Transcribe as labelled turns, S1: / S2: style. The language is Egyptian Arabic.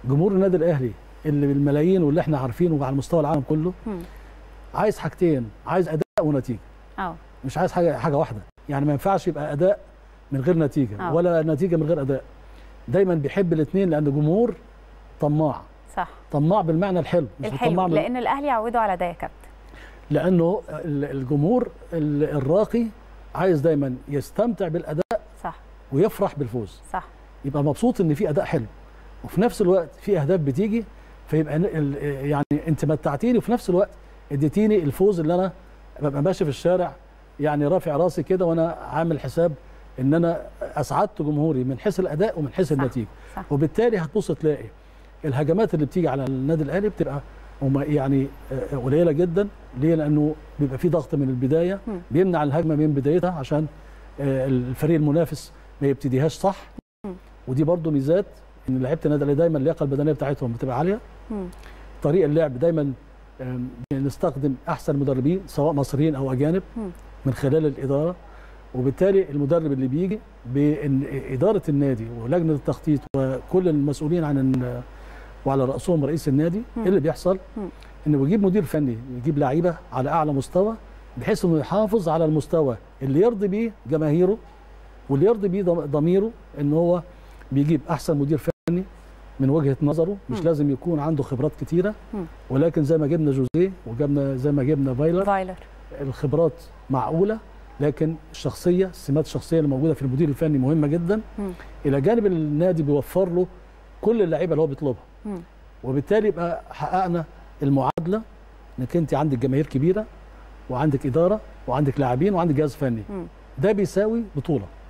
S1: جمهور النادي الاهلي اللي بالملايين واللي احنا عارفينه وعلى مستوى العالم كله
S2: مم.
S1: عايز حاجتين عايز اداء ونتيجه
S2: اه
S1: مش عايز حاجه حاجه واحده يعني ما ينفعش يبقى اداء من غير نتيجه
S2: آه.
S1: ولا نتيجه من غير اداء دايما بيحب الاثنين لان جمهور طماع
S2: صح
S1: طماع بالمعنى الحلو مش
S2: الحلو
S1: طماع من-
S2: لان الاهلي عودوا على ده يا كابتن
S1: لانه ال- الجمهور ال- الراقي عايز دايما يستمتع بالاداء
S2: صح
S1: ويفرح بالفوز
S2: صح
S1: يبقى مبسوط ان في اداء حلو وفي نفس الوقت في اهداف بتيجي فيبقى ن- ال- يعني انت متعتيني وفي نفس الوقت اديتيني الفوز اللي انا ببقى ماشي في الشارع يعني رافع راسي كده وانا عامل حساب ان انا اسعدت جمهوري من حيث الاداء ومن حيث
S2: صح.
S1: النتيجه
S2: صح.
S1: وبالتالي هتبص تلاقي الهجمات اللي بتيجي على النادي الاهلي بتبقى هم يعني آه، قليله جدا ليه لانه بيبقى في ضغط من البدايه
S2: مم.
S1: بيمنع الهجمه من بدايتها عشان آه، الفريق المنافس ما يبتديهاش صح
S2: مم.
S1: ودي برضو ميزات ان لعيبه النادي الاهلي دايما اللياقه البدنيه بتاعتهم بتبقى عاليه
S2: مم.
S1: طريقه اللعب دايما آم، بنستخدم احسن مدربين سواء مصريين او اجانب
S2: مم.
S1: من خلال الاداره وبالتالي المدرب اللي بيجي بان اداره النادي ولجنه التخطيط وكل المسؤولين عن ال- وعلى راسهم رئيس النادي
S2: مم.
S1: ايه اللي بيحصل
S2: مم.
S1: انه بيجيب مدير فني يجيب لعيبه على اعلى مستوى بحيث انه يحافظ على المستوى اللي يرضي بيه جماهيره واللي يرضي بيه ضم- ضميره ان هو بيجيب احسن مدير فني من وجهه نظره مش
S2: مم.
S1: لازم يكون عنده خبرات كتيره
S2: مم.
S1: ولكن زي ما جبنا جوزيه وجبنا زي ما جبنا فايلر
S2: فايلر
S1: الخبرات معقوله لكن الشخصيه السمات الشخصيه اللي موجوده في المدير الفني مهمه جدا
S2: مم.
S1: الى جانب النادي بيوفر له كل اللعيبه اللي هو بيطلبها
S2: مم.
S1: وبالتالي يبقى حققنا المعادله انك انت عندك جماهير كبيره وعندك اداره وعندك لاعبين وعندك جهاز فني
S2: مم.
S1: ده بيساوي بطوله